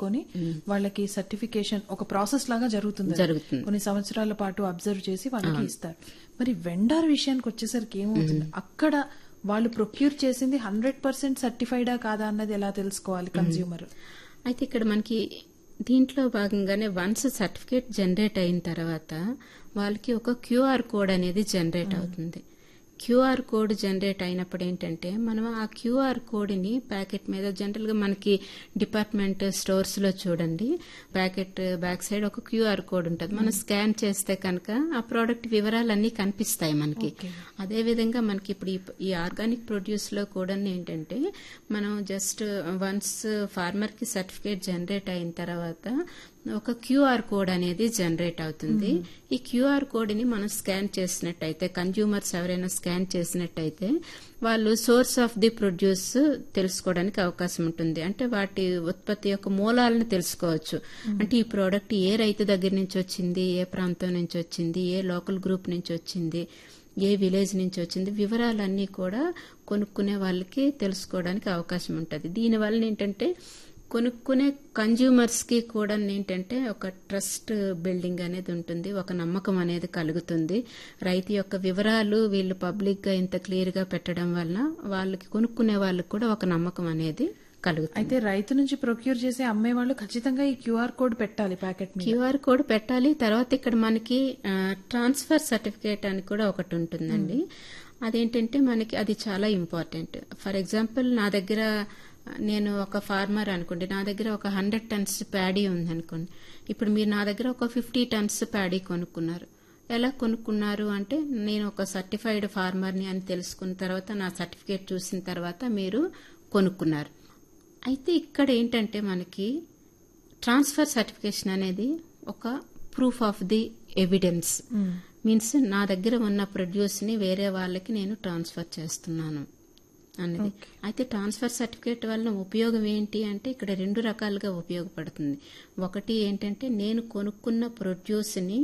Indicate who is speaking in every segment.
Speaker 1: పెట్టుకొని వాళ్ళకి సర్టిఫికేషన్ ఒక ప్రాసెస్ లాగా జరుగుతుంది
Speaker 2: జరుగుతుంది.
Speaker 1: కొన్ని సంవత్సరాల పాటు అబ్జర్వ్ చేసి వాళ్ళకి ఇస్తారు మరి వెండార్ విషయానికి వచ్చేసరికి ఏమవుతుంది అక్కడ వాళ్ళు ప్రొక్యూర్ చేసింది హండ్రెడ్ పర్సెంట్ సర్టిఫైడా కాదా అన్నది ఎలా తెలుసుకోవాలి కన్స్యూమర్
Speaker 2: అయితే ఇక్కడ మనకి దీంట్లో భాగంగానే వన్స్ సర్టిఫికేట్ జనరేట్ అయిన తర్వాత వాళ్ళకి ఒక క్యూఆర్ కోడ్ అనేది జనరేట్ అవుతుంది క్యూఆర్ కోడ్ జనరేట్ అయినప్పుడు ఏంటంటే మనం ఆ క్యూఆర్ కోడ్ని ప్యాకెట్ మీద జనరల్గా మనకి డిపార్ట్మెంట్ స్టోర్స్ లో చూడండి ప్యాకెట్ బ్యాక్ సైడ్ ఒక క్యూఆర్ కోడ్ ఉంటుంది మనం స్కాన్ చేస్తే కనుక ఆ ప్రోడక్ట్ వివరాలన్నీ కనిపిస్తాయి మనకి అదే విధంగా మనకి ఇప్పుడు ఈ- ఈ ఆర్గానిక్ ప్రొడ్యూస్ లో కూడా ఏంటంటే మనం జస్ట్ వన్స్ ఫార్మర్ కి సర్టిఫికేట్ జనరేట్ అయిన తర్వాత ఒక క్యూఆర్ కోడ్ అనేది జనరేట్ అవుతుంది ఈ క్యూఆర్ కోడ్ ని మనం స్కాన్ చేసినట్టయితే కన్జ్యూమర్స్ ఎవరైనా స్కాన్ చేసినట్టయితే వాళ్ళు సోర్స్ ఆఫ్ ది ప్రొడ్యూస్ తెలుసుకోవడానికి అవకాశం ఉంటుంది అంటే వాటి ఉత్పత్తి యొక్క మూలాలను తెలుసుకోవచ్చు అంటే ఈ ప్రోడక్ట్ ఏ రైతు దగ్గర నుంచి వచ్చింది ఏ ప్రాంతం నుంచి వచ్చింది ఏ లోకల్ గ్రూప్ నుంచి వచ్చింది ఏ విలేజ్ నుంచి వచ్చింది వివరాలన్నీ కూడా కొనుక్కునే వాళ్ళకి తెలుసుకోవడానికి అవకాశం ఉంటుంది దీనివల్ల ఏంటంటే కొనుక్కునే కన్జ్యూమర్స్ కి కూడా ఏంటంటే ఒక ట్రస్ట్ బిల్డింగ్ అనేది ఉంటుంది ఒక నమ్మకం అనేది కలుగుతుంది రైతు యొక్క వివరాలు వీళ్ళు పబ్లిక్ గా ఇంత క్లియర్ గా పెట్టడం వలన వాళ్ళకి కొనుక్కునే వాళ్ళకి కూడా ఒక నమ్మకం అనేది కలుగుతుంది
Speaker 1: అయితే రైతు నుంచి ప్రొక్యూర్ చేసే అమ్మే వాళ్ళు ఖచ్చితంగా ఈ క్యూఆర్ కోడ్ పెట్టాలి ప్యాకెట్ మీద
Speaker 2: క్యూఆర్ కోడ్ పెట్టాలి తర్వాత ఇక్కడ మనకి ట్రాన్స్ఫర్ సర్టిఫికేట్ అని కూడా ఒకటి ఉంటుందండి అదేంటంటే మనకి అది చాలా ఇంపార్టెంట్ ఫర్ ఎగ్జాంపుల్ నా దగ్గర ఆ, నేను ఒక ఫార్మర్ అనుకోండి నా దగ్గర ఒక హండ్రెడ్ టన్స్ ప్యాడీ ఉందనుకోండి ఇప్పుడు మీరు నా దగ్గర ఒక ఫిఫ్టీ టన్స్ ప్యాడీ కొనుక్కున్నారు ఎలా కొనుక్కున్నారు అంటే నేను ఒక సర్టిఫైడ్ ఫార్మర్ని అని తెలుసుకున్న తర్వాత నా సర్టిఫికేట్ చూసిన తర్వాత మీరు కొనుక్కున్నారు అయితే ఇక్కడ ఏంటంటే మనకి ట్రాన్స్ఫర్ సర్టిఫికేషన్ అనేది ఒక proof of the evidence means నా దగ్గర ఉన్న ప్రొడ్యూస్ ని వేరే వాళ్ళకి నేను ట్రాన్స్ఫర్ చేస్తున్నాను అనేది అయితే ట్రాన్స్ఫర్ సర్టిఫికేట్ వలన ఉపయోగం ఏంటి అంటే ఇక్కడ రెండు రకాలుగా ఉపయోగపడుతుంది ఒకటి ఏంటంటే నేను కొనుక్కున్న ప్రొడ్యూస్ ని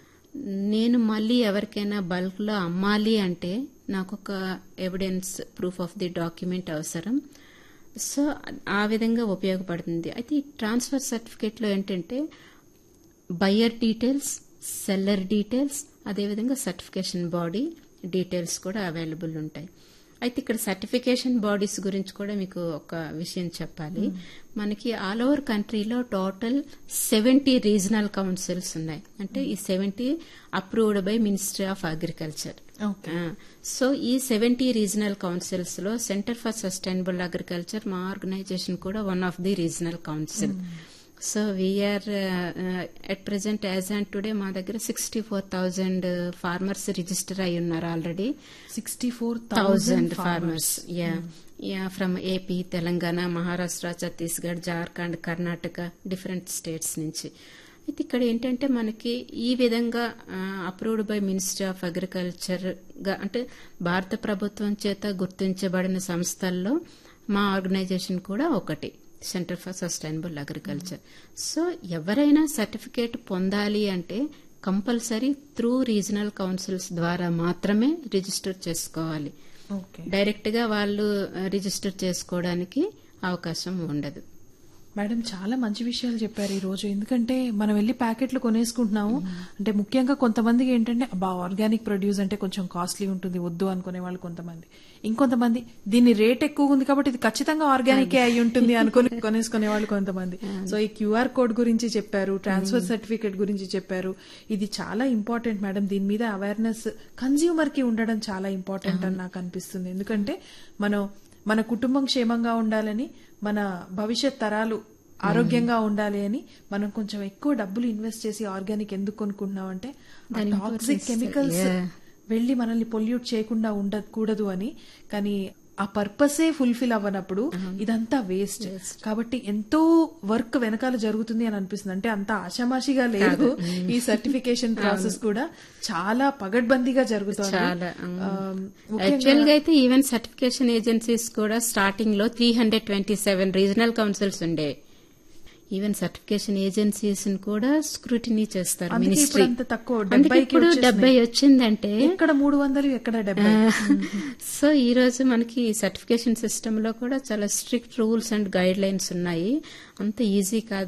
Speaker 2: నేను మళ్ళీ ఎవరికైనా బల్క్ లో అమ్మాలి అంటే నాకు ఒక evidence proof of the document అవసరం సో ఆ విధంగా ఉపయోగపడుతుంది అయితే ఈ ట్రాన్స్ఫర్ సర్టిఫికేట్ లో ఏంటంటే బయ్యర్ డీటెయిల్స్ సెల్లర్ డీటెయిల్స్ అదేవిధంగా సర్టిఫికేషన్ బాడీ డీటెయిల్స్ కూడా అవైలబుల్ ఉంటాయి అయితే ఇక్కడ సర్టిఫికేషన్ బాడీస్ గురించి కూడా మీకు ఒక విషయం చెప్పాలి మనకి ఆల్ ఓవర్ కంట్రీలో టోటల్ సెవెంటీ రీజనల్ కౌన్సిల్స్ ఉన్నాయి అంటే ఈ seventy approved by ministry of agriculture
Speaker 1: okay
Speaker 2: so ఈ సెవెంటీ రీజనల్ కౌన్సిల్స్ లో సెంటర్ ఫర్ సస్టైనబుల్ అగ్రికల్చర్ మా ఆర్గనైజేషన్ కూడా one of the regional council so we are at present as and today మా దగ్గర sixty four thousand farmers register అయి ఉన్నారు already
Speaker 1: sixty four
Speaker 2: thousand farmers yeah yeah from AP Telangana Maharashtra Chhattisgarh Jharkhand Karnataka different states నుంచి అయితే ఇక్కడ ఏంటంటే మనకి ఈ విధంగా approved by ministry of agriculture గా అంటే భారత ప్రభుత్వం చేత గుర్తించబడిన సంస్థల్లో మా ఆర్గనైజేషన్ కూడా ఒకటి centre for sustainable agriculture so ఎవరైనా సర్టిఫికేట్ పొందాలి అంటే కంపల్సరీ త్రూ రీజనల్ కౌన్సిల్స్ ద్వారా మాత్రమే రిజిస్టర్ చేసుకోవాలి
Speaker 1: ఓకే
Speaker 2: డైరెక్ట్ గా వాళ్ళు రిజిస్టర్ చేసుకోవడానికి అవకాశం ఉండదు
Speaker 1: మేడం చాలా మంచి విషయాలు చెప్పారు ఈ రోజు ఎందుకంటే మనం వెళ్ళి ప్యాకెట్లు కొనేసుకుంటున్నాము అంటే ముఖ్యంగా కొంతమందికి ఏంటంటే అబ్బా ఆర్గానిక్ ప్రొడ్యూస్ అంటే కొంచెం కాస్ట్లీ ఉంటుంది వద్దు అనుకునే వాళ్ళు కొంతమంది ఇంకొంతమంది దీని రేట్ ఎక్కువ ఉంది కాబట్టి ఇది ఖచ్చితంగా ఆర్గానిక్ అయి ఉంటుంది అనుకుని కొనేసుకునే వాళ్ళు కొంతమంది సో ఈ క్యూఆర్ కోడ్ గురించి చెప్పారు ట్రాన్స్ఫర్ సర్టిఫికేట్ గురించి చెప్పారు ఇది చాలా ఇంపార్టెంట్ మేడం దీని మీద అవేర్నెస్ కన్స్యూమర్ కి ఉండడం చాలా ఇంపార్టెంట్ అని నాకు అనిపిస్తుంది ఎందుకంటే మనం మన కుటుంబం క్షేమంగా ఉండాలని మన భవిష్యత్ తరాలు ఆరోగ్యంగా ఉండాలి అని మనం కొంచెం ఎక్కువ డబ్బులు ఇన్వెస్ట్ చేసి ఆర్గానిక్ ఎందుకు కొనుక్కుంటున్నాం అంటే టాక్సిక్ కెమికల్స్ వెళ్ళి మనల్ని పొల్యూట్ చేయకుండా ఉండకూడదు అని కానీ ఆ పర్పసే ఫుల్ఫిల్ అవ్వనప్పుడు ఇదంతా వేస్ట్ కాబట్టి ఎంతో వర్క్ వెనకాల జరుగుతుంది అని అనిపిస్తుంది అంటే అంత ఆషామాషిగా లేదు ఈ సర్టిఫికేషన్ ప్రాసెస్ కూడా చాలా పగడ్బందీగా జరుగుతుంది
Speaker 2: చాలా
Speaker 1: ఆ,
Speaker 2: యాక్చువల్ గా అయితే ఈవెన్ సర్టిఫికేషన్ ఏజెన్సీస్ కూడా స్టార్టింగ్ లో three hundred twenty seven regional councils ఉండే ఈవెన్ సర్టిఫికేషన్ ఏజెన్సీస్ కూడా స్క్రూటినీ చేస్తారు
Speaker 1: అందుకే ఇప్పుడు
Speaker 2: మినిస్ట్రీ
Speaker 1: అంత తక్కువ,
Speaker 2: అందుకే
Speaker 1: 70 కి
Speaker 2: ఇప్పుడు
Speaker 1: వచ్చేసినాయి.
Speaker 2: డెబ్బై వచ్చిందంటే
Speaker 1: ఎక్కడ మూడు వందలు ఎక్కడ డెబ్బై
Speaker 2: సో ఈ రోజు మనకి సర్టిఫికేషన్ సిస్టమ్ లో కూడా చాలా strict rules and guidelines ఉన్నాయి అంత ఈజీ కాదు